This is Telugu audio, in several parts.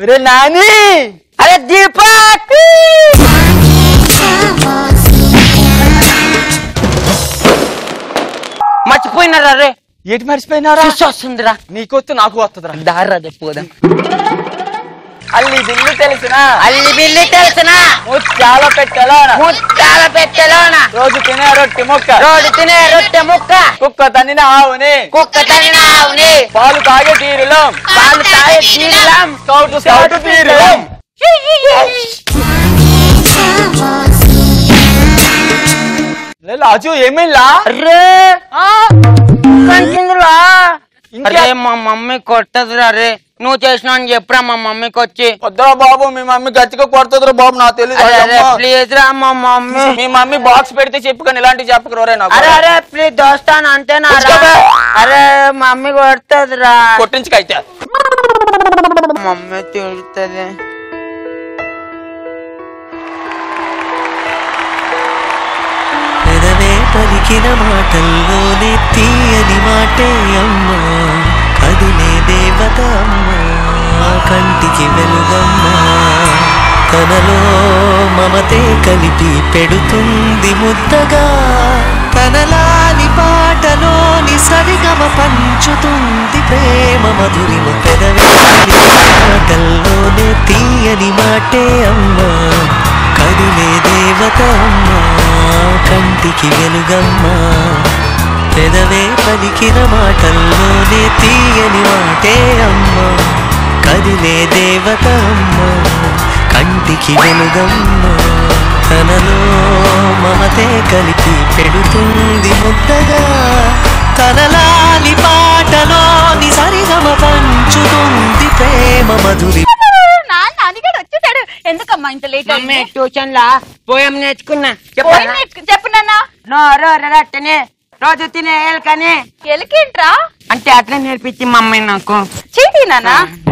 రే నాని అరే దీపక్ మర్చిపోయినారా రే ఏటి మర్చిపోయినారా చూసి వస్తుందిరా నీకొత్తు నాకు వస్తుందిరా దారా పోదాం అల్లి దిల్లు తెలిసిన అల్లి బిల్లి తెలిసిన చాలా పెట్టెలోన ముత్తాల పెట్టెలోన రోజు తినే రొట్టె ముక్క రోడ్డు తినే రొట్టె ముక్క కుక్క తన్నిన ఆవుని కుక్క తగిన ఆవుని పాలు తాగే తీరులో పాలు తాగే తీరులం స్కౌట్ స్కౌట్ తీరులో లే లాజు ఏమైందా అరే కంటిందిరా ఇంకా- అరే మా మమ్మీ కొట్టదురా రే నువ్వు చేసినా అని చెప్పురా మా మమ్మీకి వచ్చి వద్దురా బాబు మీ మమ్మీ గట్టిగా కొడుతుందిరా బాబు నాకు అరే అరే తెలియదు ప్లీజ్ రా మా మమ్మీ మీ మమ్మీ బాక్స్ పెడితే చెప్పు కానీ ఇలాంటివి చెప్పకరోరే నాకు అరే అరే ప్లీజ్ దోస్తాను అంతేనా రా? కూర్చోబే. అరే మమ్మీ కొడుతుందిరా కొట్టించుకైతే మమ్మీ తిడుతుంది పెదవే పలికిన మాటల్లోనే తీయని మాటే అమ్మా కదిలే దేవత అమ్మా కంటికి వెలుగమ్మా తనలో మమతే కలిపి పెడుతుంది ముద్దగా తనలాలి పాటలోని సరిగమ పంచుతుంది ప్రేమ మధురిమ పెదవే పలికిన మాటల్లోనే తీయని మాటే అమ్మా కదిలే దేవత అమ్మా కంటికి వెలుగమ్మా పెదవే పలికిన మాటల్లోనే తీయని మాటే అమ్మా కదిలే దేవత అమ్మా కంటికి వెలుగమ్మా తనలో మమతే కలిపి పెడుతుంది ముద్దగా తనలాలి పాటలోని సరిగమ పంచుతుంది ప్రేమ మధురి నాన్న అదిగాడు వచ్చేసాడు ఎందుకమ్మా ఇంత లేట్ మమ్మీ ట్యూషన్ లా పోయం నేర్చుకున్నా పోయి చెప్పరా నేర్చుకు- చెప్పు నాన్న నోరు రట్టనే రోజు తినే ఏల్కనే ఎలికేంట్రా అంటే అట్లా నేర్పించి మమ్మీ నాకు చీటీ నాన్న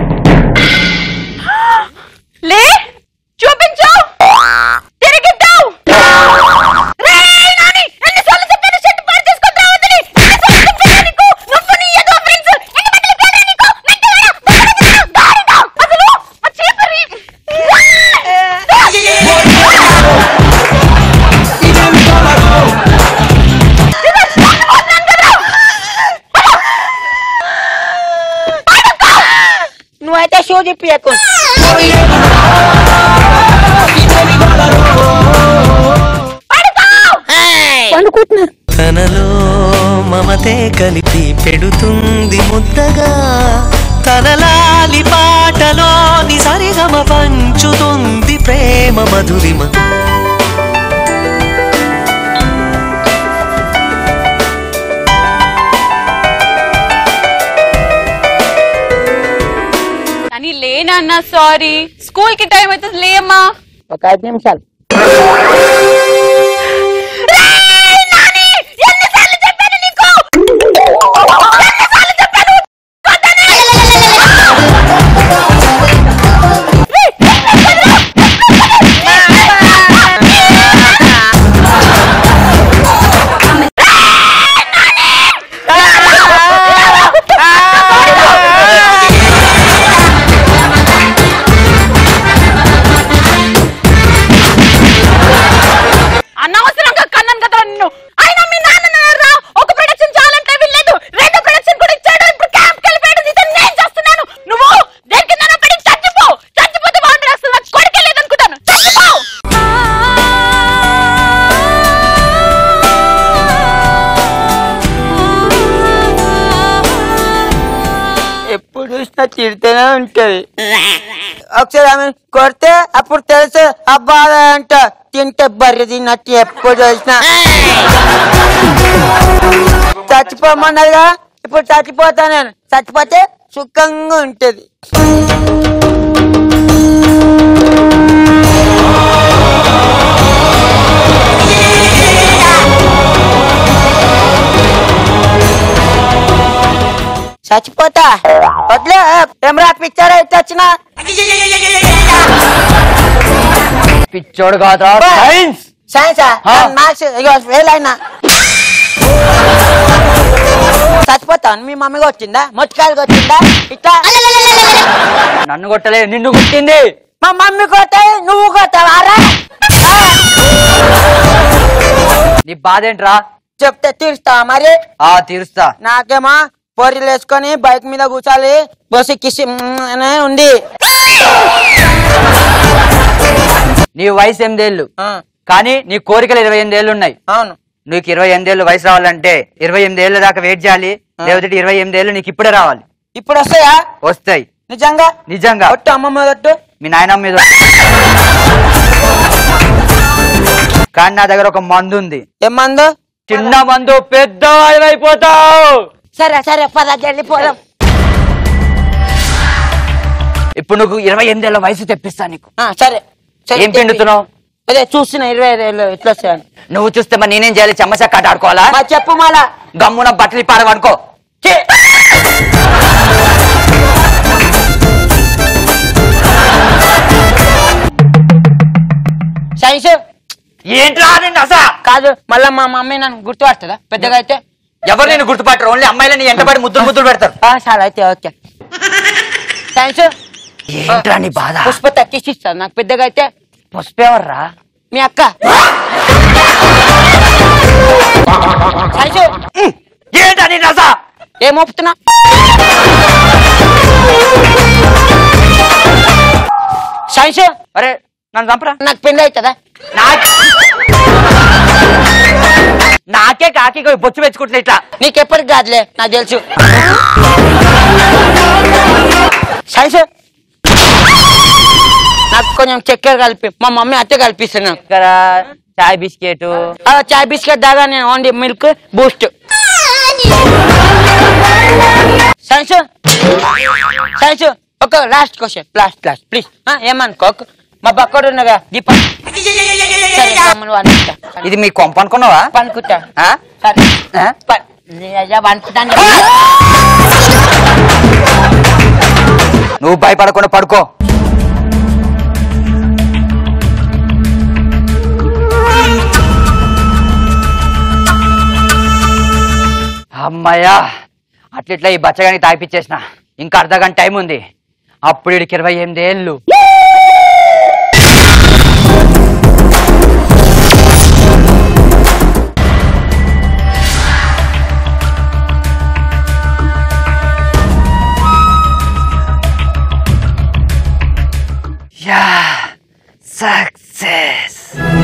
లే చూపించు తిరిగిద్దాం రేయ్ నాని, ఎన్నిసార్లు చెప్పాను షర్ట్ పాడు చేసుకొని రావద్దని? ఎన్నిసార్లు చెప్పాను నీకు? నువ్వు నీ ఏదో friends. ఎన్ని బట్టలు ఇప్పారా నీకు? మెంటలా? బట్టలు దారిగా. అసలు ఆ చీపురి. నువ్వైతే షూ చెప్పియకు తనలో మమతే కలిపి పెడుతుంది ముద్దగా తనలాలి పాటలోని సరిగమ పంచుతుంది ప్రేమ మధురిమ కానీ లేనన్నా సారీ స్కూల్ కి టైం అవుతుంది లేమ్మా ఒక ఐదు నిమిషాలు అనవసరంగా కన్నాను కదా నిన్ను అయినా మీ నాన్న రా ఒక ప్రొడక్షన్ చాలంటే వీల్లేదు రెండో ప్రొడక్షన్ కూడా ఇచ్చాడు ఇప్పుడు క్యాంప్ కి వెళ్ళిపోయాడు ఇది నేను చేస్తున్నాను నువ్వు దేనికిందనో పడి చచ్చిపో చచ్చిపోతే బాగుంటుంది అసలు నాకు కొడుకే లేదనుకుంటాను చచ్చిపో ఎప్పుడు చూసినా తిడితేనే ఉంటది ఒకసారి ఆమె కొడితే అప్పుడు తెలుసు అబ్బా అంట తింటే బర్రె తిన్నట్టు ఎప్పుడు చూసినా చచ్చిపోమన్నదిగా ఇప్పుడు చచ్చిపోతా నేను చచ్చిపోతే సుఖంగా ఉంటది చచ్చిపోతా వదిలే కెమెరా పిక్చర్ అయితే వచ్చినా పిచ్చోడు కాదా సైన్స్ సైన్సా ఆ. మ్యాథ్స్ ఇగో ఫెయిల్ అయినా చచ్చిపోతా కొడతాను మీ మమ్మీ కొట్టిందా మొట్టకాయలు కొట్టిందా ఇట్లా నన్ను కొట్టలేదు నిన్ను కొట్టింది మా మమ్మీ కొట్టాయి నువ్వు కొట్టావారా నీ బాధ ఏంట్రా చెప్తే తీరుస్తావా మరి ఆ తీరుస్తా నాకేమో పొరిలు వేసుకొని బైక్ మీద కూర్చోాలి బస్సు కిసి అనే ఉంది నీ వయసు ఎనిమిదేళ్ళు ఆ, కానీ నీ కోరికలు ఇరవై ఎనిమిదేళ్ళు ఉన్నాయి అవును నీకు ఇరవై ఎనిమిదేళ్ళు వయసు రావాలంటే ఇరవై ఎనిమిదేళ్ళ దాకా వెయిట్ చేయాలి లేకపోతే ఇరవై ఎనిమిదేళ్ళు నీకు ఇప్పుడే రావాలి ఇప్పుడు వస్తాయా వస్తాయి నిజంగా నిజంగా ఒట్టు అమ్మమ్మ ఒట్టు మీ నాయనమ్మ మీద కానీ నా దగ్గర ఒక మందు ఉంది ఏమందో చిన్న మందు పెద్ద అయిపోతావు సరే సరే పద వెళ్ళిపోదాం ఇప్పుడు నువ్వు ఇరవై ఎనిమిదేళ్ళ వయసు తెప్పిస్తా నీకు ఆ, సరే సరే ఏం పిండుతున్నావు అదే చూస్తున్నా ఇరవై ఏళ్ళు ఎట్లా వస్తాయని నువ్వు చూస్తే మరి నేనేం చేయాలి చెమ్మచా కట్ట ఆడుకోవాలా మరి చెప్పు మళ్ళా గమ్మున బట్టలు పాడవనుకో ఛీ! సైన్స్ ఏంట్రా నిన్ను అసా కాదు మళ్ళా మా మమ్మీ నన్ను గుర్తుపడుతుందా పెద్దగా అయితే ఎవరు నేను గుర్తుపట్టరు ఓన్లీ అమ్మాయిలని ఎంటబడి ముద్దులు ముద్దులు పెడతారు ఆ, సరే అయితే ఓకే సైన్స్ ఏంట్రా నీ బాధ పుష్ప తక్కిచ్చిస్తాను నాకు పెద్దగా అయితే పుష్పేవర్రా మీ అక్క సైన్స్ ఏంటా నీ రస ఏం ఒప్పుతున్నా సైన్స్ అరే నన్ను చంపరా నాకు పెళ్లి అవుతుందా నాకు నాకే కాకి బొచ్చు పెంచుకుంటున్నా ఇట్లా నీకెప్పటికి కాదులే నాకు తెలుసు సైన్స్ నాకు కొంచెం చక్కెర కలిపి మా మమ్మీ అట్టే కలిపిస్తున్నాను ఇక్కడ చాయ్ బిస్కెట్ చాయ్ బిస్కెట్ దాగా నేను only milk Boost science science ఒక last question last last please ఏమనుకో మా పక్కడు ఉన్నగా దీప సరే గమ్మున వండుతా. ఇది మీ కొంప అనుకున్నావా పనుకుంటా ఆ? సరే ఆ? ప- నీ అయ్యా వండుతాను నువ్వు భయపడకుండా పడుకో అమ్మయ్యా అట్లిట్లా ఈ బచ్చగాని తాగిపించేసిన ఇంకా అర్ధ గంట టైం ఉంది అప్పుడు ఇడికి ఇరవై ఎనిమిది ఏళ్ళు yeah success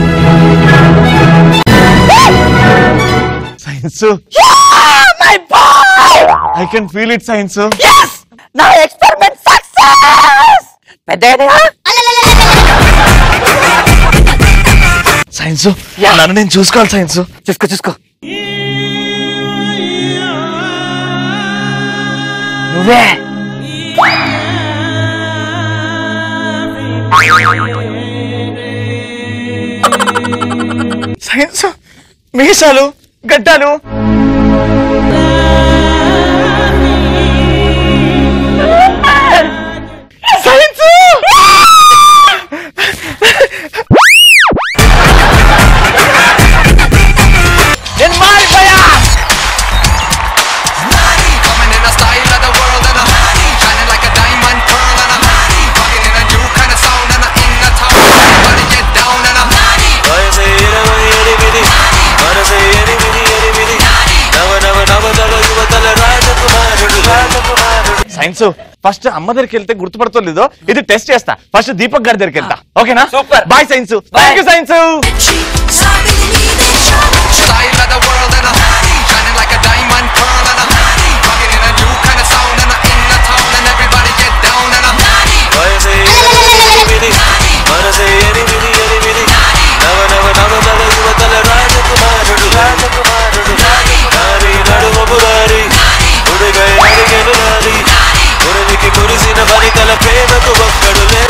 science my boy I can feel it science yes నా ఎక్స్పెరిమెంట్ సక్సెస్ పెద్ద సైన్స్ Yeah. నన్ను నేను చూసుకోవాలి సైన్స్ చూసుకో చూసుకో నువ్వే సైన్స్ మీసాలు గడ్డాలు సైన్స్ నేను మారిపోయా Coming in a style of the world and I'm shining like a diamond pearl and I'm rocking in a new kind of sound and I'm in the town. Everybody get down and I'm వయసు ఇరవై ఎనిమిది మనసు ఎనిమిది ఎనిమిది నవ నవ నవతల యువతల రాజకుమారుడు రాజకుమారుడు సైన్స్ ఫస్ట్ అమ్మ దగ్గరికి వెళ్తే గుర్తుపడుతుందో ఇది టెస్ట్ చేస్తా ఫస్ట్ దీపక్ గారి దగ్గరికి వెళ్తా ఓకేనా Super. Bye science thank you science style of the world and I'm shining like a diamond pearl and I'm rocking in a new kind of sound and I'm in the town and everybody get down and I'm వయసు ఇరవై ఎనిమిది మనసు ఎనిమిది ఎనిమిది నవ నవ నవతల యువతల రాజకుమారుడు రాజకుమారుడు నారి నడుమపు నారి ఉడిగై అడిగెను నారి ఉరికి కురిసిన బలికల ప్రేమకు ఒక్కడులే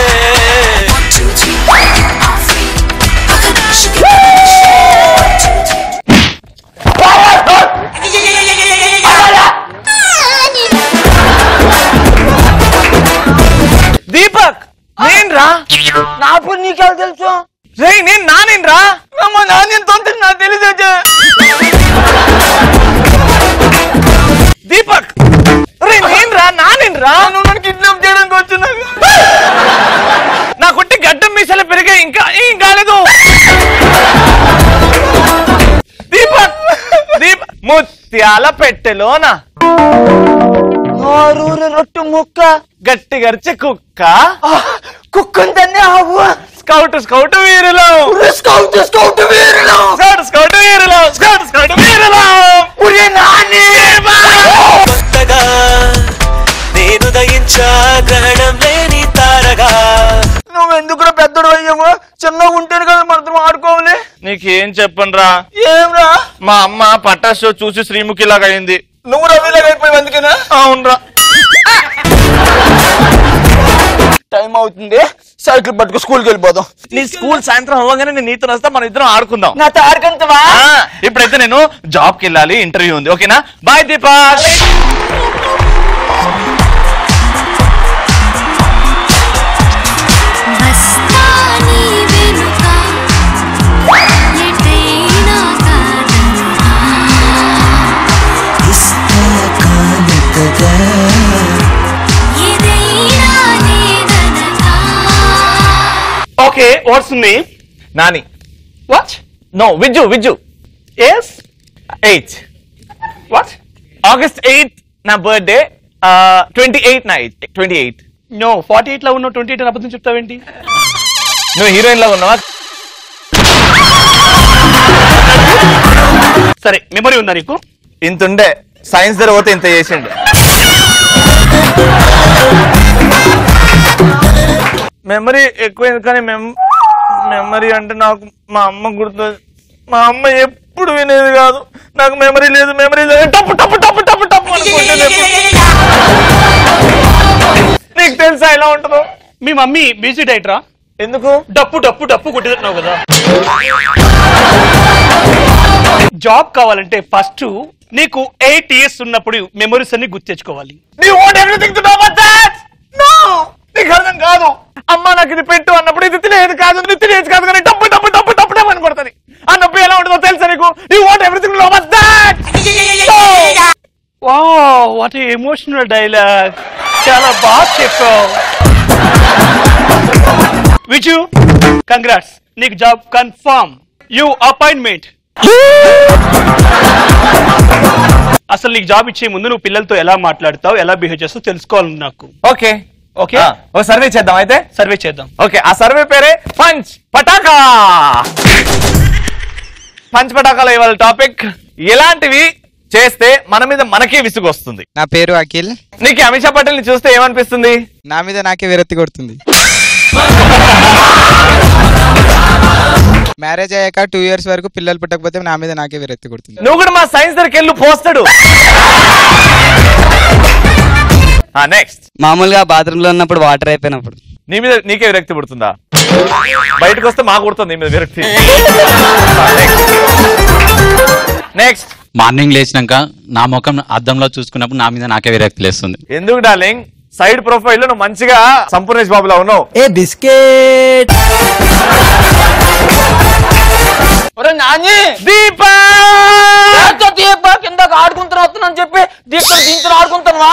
దీపక్ నేను రా నాకు నీకెలా తెలుసు రే నేను నానేను రా అమ్మ నాన్న తొందర నాకు తెలిసే దీపక్ పాల పెట్టెలోన నోరూరు రొట్టు ముక్క గట్టి గరిచే కుక్క కుక్కుందన్నే ఆవు స్కౌట్ స్కౌట్ వీరులో స్కౌట్ స్కౌట్ వీరులు స్కౌట్ స్కౌట్ వీరులో స్కౌట్ స్కౌట్ వీరులో ఉరి నాని కొత్తగా నేను దయించా గ్రహణం లేని తారగా నువ్వు ఎందుకు పెద్దడు అయ్యాము చిన్నగా ఉంటేనే కదా మనతో ఆడుకోవాలి నీకేం చెప్పను రా ఏమ్రా మా అమ్మ పట్టా షో చూసి శ్రీముఖి లాగా అయింది నువ్వు రవిలాగా అయిపోయి అందుకేనా అవునరా టైం అవుతుంది సైకిల్ పట్టుకు స్కూల్కి వెళ్ళిపోదాం నీ స్కూల్ సాయంత్రం అవ్వగానే నేను నీతో వస్తా మన ఇద్దరం ఆడుకుందాం నా తారకంతవా ఆ, ఇప్పుడైతే నేను జాబ్ కి వెళ్ళాలి ఇంటర్వ్యూ ఉంది ఓకేనా బాయ్ దీపక్ వస్తాని వెనుక ఎటైనా కాదనుకా ఏదైనా లేదనగా ఓకే వాట్స్ మీ Nani what no Vijju Vijju yes eight what August eighth నా బర్త్డే ట్వంటీ ఎయిట్ నా age twenty eight no forty eight లో ఉన్న ట్వంటీ ఎయిట్ అబద్ధం చెప్తావేంటి నువ్వు హీరోయిన్ లాగా ఉన్నావా సరే మెమరీ ఉందా నీకు ఇంత ఉండే సైన్స్ దగ్గర పోతే ఇంత చేసిండు మెమరీ ఎక్కువైంది కానీ మెమరీ అంటే నాకు మా అమ్మ గుర్తు మా అమ్మ ఎప్పుడు వినేది కాదు నాకు మెమరీ లేదు మెమరీ లేదు టప్పు టప్పు టప్పు టప్పు టప్పు అనుకుంటుంది ఎప్పుడు. నీకు తెలుసా ఎలా ఉంటుందో మీ మమ్మీ బీసీ డైటరా ఎందుకు డప్పు డప్పు డప్పు కొట్టిస్తున్నావు కదా జాబ్ కావాలంటే ఫస్ట్ నీకు ఎయిట్ ఇయర్స్ ఉన్నప్పుడు మెమరీస్ అన్ని గుర్తు తెచ్చుకోవాలి నీ want everything to know about that no నీకు అర్థం కాదు అమ్మ నాకు ఇది పెట్టు అన్నప్పుడు ఇది తినేది కాదు ఇది తినేది కాదు కానీ డబ్బు డబ్బు డబ్బు డబ్బు డబ్బు అని కొడుతుంది ఆ నొప్పి ఎలా ఉంటుందో తెలుసా నీకు you want everything to know about that వా వాట్ ఎమోషనల్ డైలాగ్ చాలా బాగా చెప్పావు విజు కంగ్రాట్స్ నీకు జాబ్ కన్ఫర్మ్ యూ అపాయింట్మెంట్ అసలు నీకు జాబ్ ఇచ్చే ముందు నువ్వు పిల్లలతో ఎలా మాట్లాడతావు ఎలా బిహేవ్ చేస్తావు తెలుసుకోవాలి నాకు ఓకే ఓకే ఓ సర్వే చేద్దాం అయితే సర్వే చేద్దాం ఓకే ఆ సర్వే పేరే పంచ్ పటాకా పంచ్ పటాకాలో ఇవాళ టాపిక్ ఎలాంటివి చేస్తే మన మీద మనకే విసుగు వస్తుంది నా పేరు అఖిల్ నీకు అమిషా పటేల్ ని చూస్తే ఏమనిపిస్తుంది నా మీద నాకే విరక్తి కొడుతుంది మ్యారేజ్ అయ్యాక టూ ఇయర్స్ వరకు పిల్లలు పుట్టకపోతే నా మీద నాకే విరక్తి కొడుతుంది నువ్వు కూడా మా సైన్స్ దగ్గరికి వెళ్ళు పోస్తాడు నెక్స్ట్ మామూలుగా బాత్రూమ్ లో ఉన్నప్పుడు వాటర్ అయిపోయినప్పుడు నీ మీద నీకే విరక్తి పుడుతుందా బయటకు వస్తే మాకు పుడుతుంది నీ మీద విరక్తి నెక్స్ట్ మార్నింగ్ లేచినాక నా ముఖం అద్దంలో చూసుకున్నప్పుడు నా మీద నాకే విరక్తి లేస్తుంది ఎందుకు డార్లింగ్ సైడ్ ప్రొఫైల్ లో నువ్వు మంచిగా సంపూర్ణేష్ బాబులా ఉన్నావు ఏ బిస్కెట్ ఒరే నాని దీపా దీప కిందకు ఆడుకుంటున్నా వస్తున్నాను చెప్పి దీపం దీంతో ఆడుకుంటున్నావా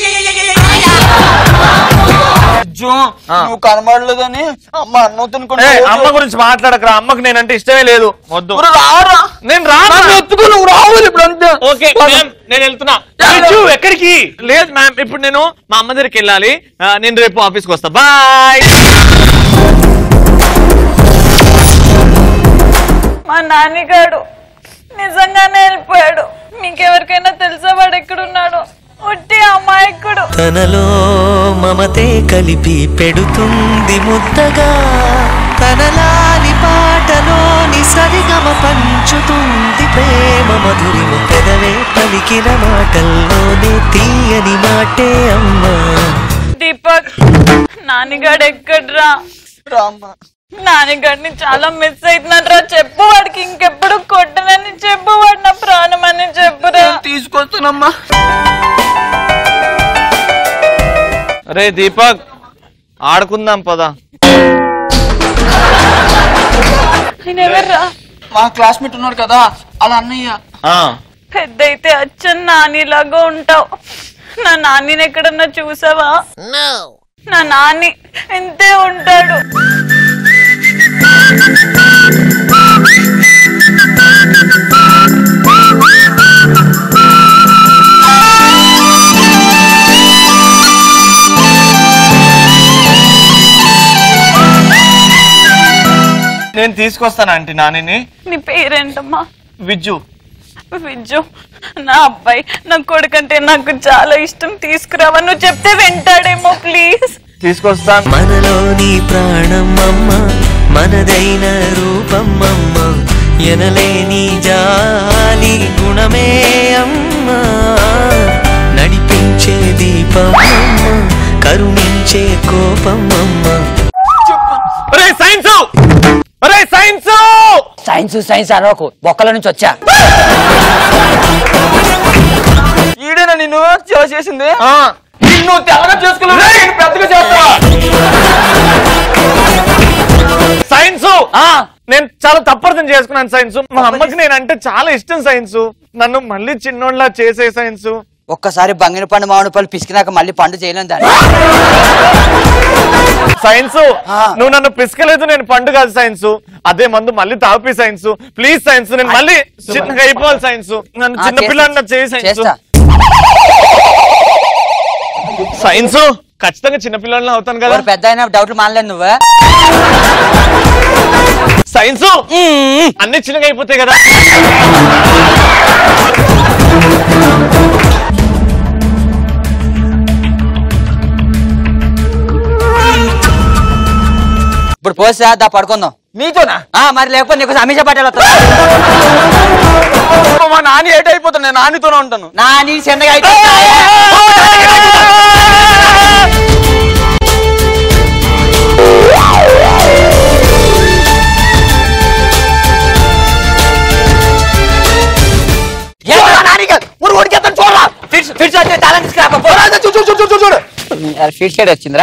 అజ్జో, నువ్వు కనబడలేదని అమ్మ అన్నం ఏ, తినుకుంటా అమ్మ గురించి మాట్లాడకరా అమ్మకి నేనంటే ఇష్టమే లేదు వద్దు రారా నేను రాను నన్ను ఎత్తుకో నువ్వు రావాలి ఇప్పుడు అంతే ఓకే మ్యామ్, నేను వెళ్తున్నా విజు ఎక్కడికి లేదు మ్యామ్ ఇప్పుడు నేను మా అమ్మ దగ్గరికి వెళ్ళాలి ఆ, నేను రేపు ఆఫీస్కి వస్తా బాయ్ మా నాన్నగాడు నిజంగానే వెళ్ళిపోయాడు మీకెవరికైనా తెలుసా వాడు ఎక్కడున్నాడు ఉట్టి అమాయకుడు తనలో మమతే కలిపి పెడుతుంది ముద్దగా తనలాలి పాటలోని సరిగమ పంచుతుంది ప్రేమ మధురిమ పెదవే పలికిన మాటల్లోనే తీయని మాటే అమ్మా దీపక్ నాన్నగాడు ఎక్కడ్రా రామ్మా నాన్నగాడిని చాలా మిస్ అవుతున్నారా చెప్పు వాడికి ఇంకెప్పుడు కొట్టనని చెప్పు వాడు నా ప్రాణం అని చెప్పురా తీసుకొస్తానమ్మా రే దీపక్ ఆడుకుందాం పదా ఆయన ఎవర్రా మా క్లాస్మేట్ ఉన్నాడు కదా అలా అన్నయ్య పెద్ద అయితే అచ్చన్ నానిలాగా ఉంటావు నా నాన్నని ఎక్కడన్నా చూసావా నా నాని ఇంతే ఉంటాడు నేను తీసుకొస్తాను ఆంటీ నానిని నీ పేరేంటమ్మా విజ్జు విజ్జు నా అబ్బాయి నా కొడుకంటే నాకు చాలా ఇష్టం తీసుకురావా నువ్వు చెప్తే వింటాడేమో ప్లీజ్ తీసుకొస్తాను మనలోని ప్రాణం అమ్మ మనదైన రూపం అమ్మ ఎనలేని జాలి గుణమే అమ్మ నడిపించే దీపం అమ్మ కరుణించే కోపం అమ్మ ఒరే సైన్స్ ఒరే సైన్స్ సైన్స్ సైన్స్ అనకు బొక్కల నుంచి వచ్చా ఈడేనా నిన్ను చేసింది నిన్ను తెల్లగా చేసుకున్నావు నేను పెద్దగా చేస్తా సైన్స్ నేను చాలా తప్పర్థం చేసుకున్నాను సైన్స్ మా అమ్మకి నేను అంటే చాలా ఇష్టం సైన్స్ నన్ను మళ్ళీ చిన్నోళ్ళ చేసే సైన్స్ ఒక్కసారి బంగిన పండు మామిడి పళ్ళు పిసికినాక మళ్ళీ పండు చేయలేం దాన్ని సైన్స్ నువ్వు నన్ను పిసకలేదు నేను పండు కాదు సైన్స్ అదే మందు మళ్ళీ తాపి సైన్స్ ప్లీజ్ సైన్స్ నేను మళ్ళీ చిన్నగా అయిపోవాలి సైన్స్ నన్ను ఆ, చిన్న చేస్తా. పిల్లన్న చేయి సైన్స్ చేస్తా సైన్స్ ఖచ్చితంగా చిన్న పిల్లల్ని అవుతాను కదా పెద్ద అయినా డౌట్లు మానలేదు నువ్వు సైన్స్ అన్ని చిన్నగా అయిపోతాయి కదా ఇప్పుడు పోసా దా పడుకుందాం మీతోనా ఆ, మరి లేకపోతే నీకు అమిష పట్టేలు మా నాని ఏట్ అయిపోతాను నేను నానితోనే ఉంటాను నా నీ చిన్నగా అయితే ఫిట్ సైడ్ వచ్చిందిరా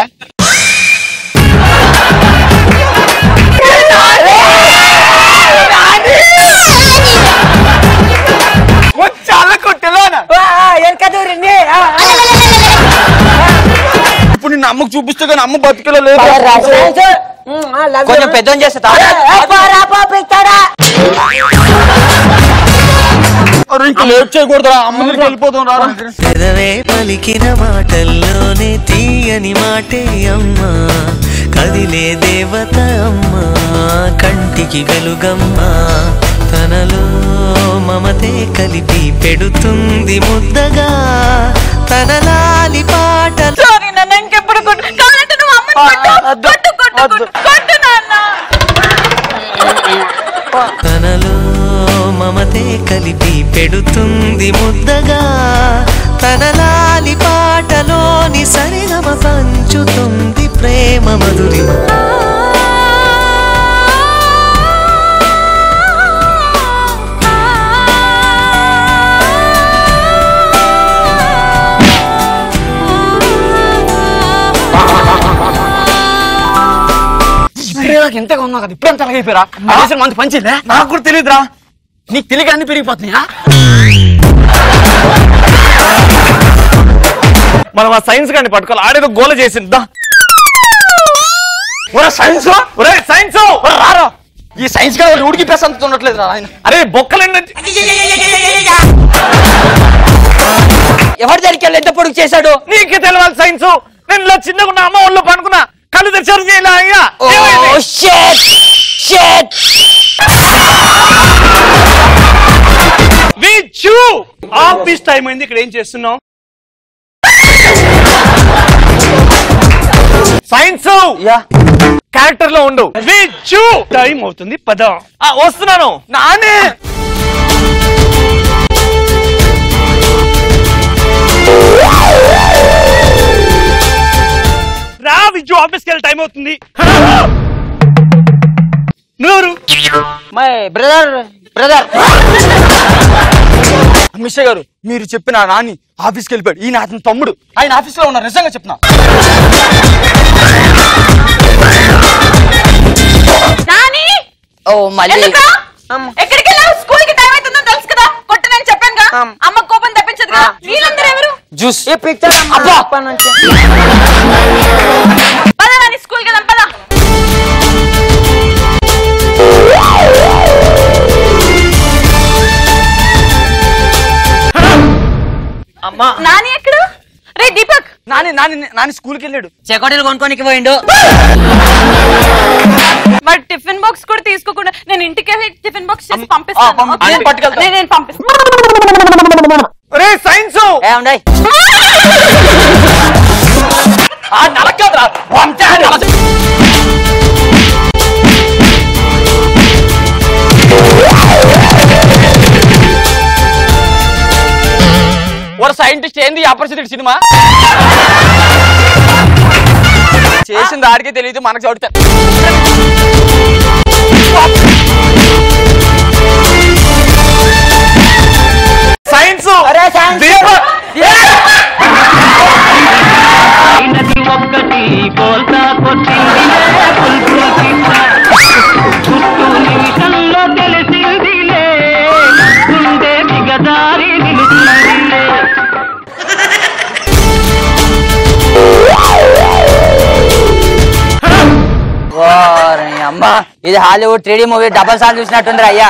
చాలా కొట్టెలోనా ఇప్పుడు నిన్ను అమ్మకు చూపిస్తే కానీ అమ్మ బతికేలో లేదు కొంచెం పెద్దం చేస్తా అరే ఇంకా లేట్ చేయకూడదురా అమ్మ దగ్గరికి వెళ్ళిపోతాం రా పెదవే పలికిన మాటల్లోనే తీయని మాటే అమ్మా కదిలే దేవత అమ్మా కంటికి వెలుగమ్మా తనలో మమతే కలిపి పెడుతుంది ముద్దగా తన లాలి పాటలు సారీ నన్ను ఇంకెప్పుడు కొట్టు కావాలంటే నువ్వు అమ్మని కొట్టు కొట్టు కొట్టు కొట్టు కొట్టు నాన్న తనలో మమతే కలిపి పెడుతుంది ముద్దగా తన లాలి పాటలోని సరిగమ పంచుతుంది ప్రేమ మధురిమ ఇప్పుడే నాకు ఎంతగా ఉన్నా కదా ఇప్పుడు ఎంత అలాగైపోయారా దేశం మంది పంచిందే నాకు కూడా తెలియదురా నీకు తెలియక అన్ని పెరిగిపోతున్నాయా మనం ఆ సైన్స్ గాని పట్టుకోవాలి ఆడేదో గోల చేసింది దా ఒరే సైన్స్ ఒరే సైన్స్ రారా ఈ సైన్స్ గా ఉడికి పెస్ అంత ఉండట్లేదు రా ఆయన అరే బొక్కలండి ఎవరి దగ్గరికి వెళ్ళి ఎంత పొడుగు చేశాడు నీకే తెలవాలి సైన్స్ నేను ఇలా చిన్నగా ఉన్న అమ్మ ఒళ్ళు పనుకున్నా కళ్ళు తెచ్చారు చేయలే అయ్యా ఏమైంది? ఓ షేట్ షేట్ విచ్చు ఆఫీస్ టైం అయింది ఇక్కడ ఏం చేస్తున్నావు సైన్స్ క్యారెక్టర్ లో ఉండు విచ్చు టైం అవుతుంది పద ఆ, వస్తున్నాను నానే రా విచ్చు ఆఫీస్కి వెళ్ళి టైం అవుతుంది నువ్వెవరు మై బ్రదర్ బ్రదర్ మిస్సే గారు మీరు చెప్పిన ఆ నాని ఆఫీస్కి వెళ్ళిపోయాడు ఈయన అతని తమ్ముడు ఆయన ఆఫీస్ లో ఉన్నారు నిజంగా చెప్తున్నా నాని ఓ మళ్ళీ ఎందుకురా? ఎక్కడికి వెళ్ళావు స్కూల్ కి టైం అవుతుందో తెలుసు కదా కొట్టనని చెప్పాను అమ్మ కోపం తప్పించదు కదా వీళ్ళందరూ ఎవరు జ్యూస్ ఏ పిక్చర్ అబ్బా! పద నాని స్కూల్ కి వెళ్దాం పద అమ్మా నాని ఎక్కడ రే దీపక్ నాని నాని నాని స్కూల్కి వెళ్ళాడు చెకోటీలు కొనుక్కోనికి పోయిండు మరి టిఫిన్ బాక్స్ కూడా తీసుకోకుండా నేను ఇంటికి వెళ్ళి టిఫిన్ బాక్స్ చేసి ఆ, పంపిస్తాను పంపి- ఓకే? అన్ని పట్టుకెళ్తా. నేను నేను పంపిస్తాను రే సైన్స్ ఏ ఉండయి నలకదరా ఒక సైంటిస్ట్ ఏంది ఆపర్చునిటీ సినిమా చేసింది ఆడికే తెలియదు మనకు చదువుతారు సైన్స్ అరే సైన్స్ ఒక్కటి కోల్తా కొట్టిందిలే బుల్బుల్ పిట్ట చుట్టూ నిమిషంలో తెలిసిందిలే గుండె దిగదారి నిలుస్తుందిలే ఓరి అమ్మా ఇది హాలీవుడ్ త్రీ మూవీ డబల్ సార్లు చూసినట్టుంది అయ్యా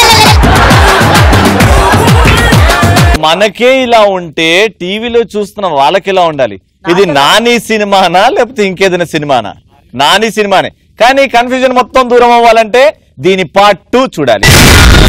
మనకే ఇలా ఉంటే టీవీలో చూస్తున్న వాళ్ళకి ఇలా ఉండాలి ఇది నాని సినిమానా లేకపోతే ఇంకేదైనా సినిమానా నాని సినిమానే కానీ కన్ఫ్యూజన్ మొత్తం దూరం అవ్వాలంటే దీని పార్ట్ టూ చూడాలి